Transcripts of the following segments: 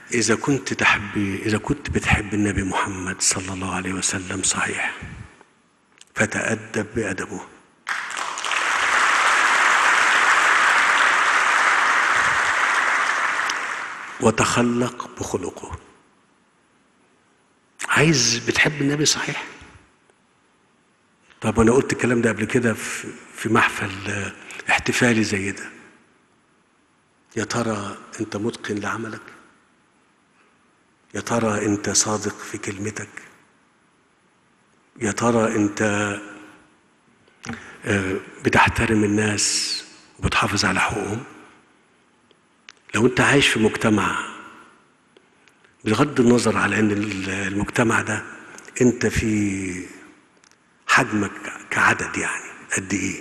إذا كنت تحب إذا كنت بتحب النبي محمد صلى الله عليه وسلم صحيح فتأدب بأدبه وتخلق بخلقه عايز بتحب النبي صحيح طب انا قلت الكلام ده قبل كده في في محفل آه، احتفالي زي ده يا ترى انت متقن لعملك يا ترى انت صادق في كلمتك يا ترى انت آه، بتحترم الناس وبتحافظ على حقوقهم لو انت عايش في مجتمع بغض النظر على ان المجتمع ده انت في حجمك كعدد يعني قد ايه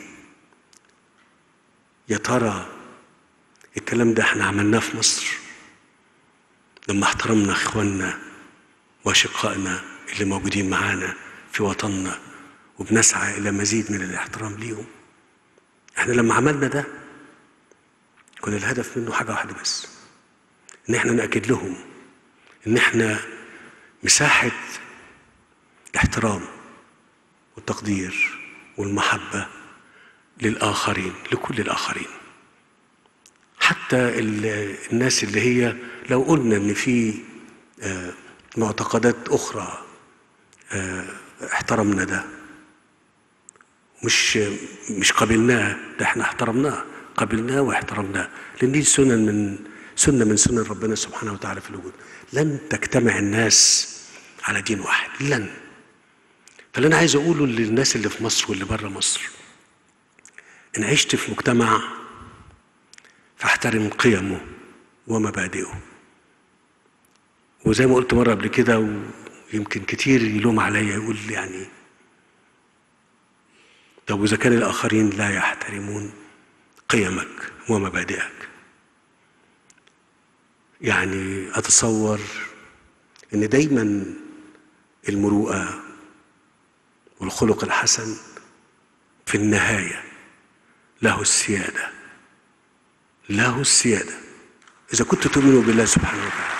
يا ترى الكلام ده احنا عملناه في مصر لما احترمنا اخواننا واشقائنا اللي موجودين معانا في وطننا وبنسعى الى مزيد من الاحترام ليهم احنا لما عملنا ده كان الهدف منه حاجه واحده بس ان احنا ناكد لهم ان احنا مساحه الاحترام والتقدير والمحبه للاخرين لكل الاخرين حتى ال- الناس اللي هي لو قلنا ان في آه، معتقدات اخرى آه، احترمنا ده مش مش قبلناه ده احنا احترمناه قبلناه واحترمناه لان دي سنن من سنه من سنن ربنا سبحانه وتعالى في الوجود لن تجتمع الناس على دين واحد لن فاللي انا عايز اقوله للناس اللي في مصر واللي بره مصر ان عشت في مجتمع فاحترم قيمه ومبادئه وزي ما قلت مره قبل كده ويمكن كتير يلوم عليا يقول لي يعني طب واذا كان الاخرين لا يحترمون قيمك ومبادئك يعني اتصور ان دايما المروءه والخلق الحسن في النهايه له السياده له السياده اذا كنت تؤمن بالله سبحانه وتعالى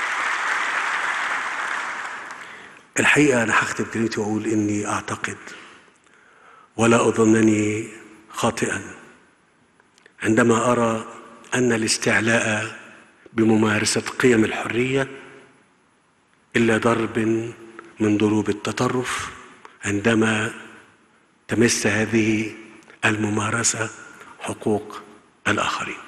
الحقيقه انا هختم كلمتي واقول اني اعتقد ولا اظنني خاطئا عندما ارى ان الاستعلاء بممارسه قيم الحريه الا ضرب من ضروب التطرف عندما تمس هذه الممارسه حقوق الاخرين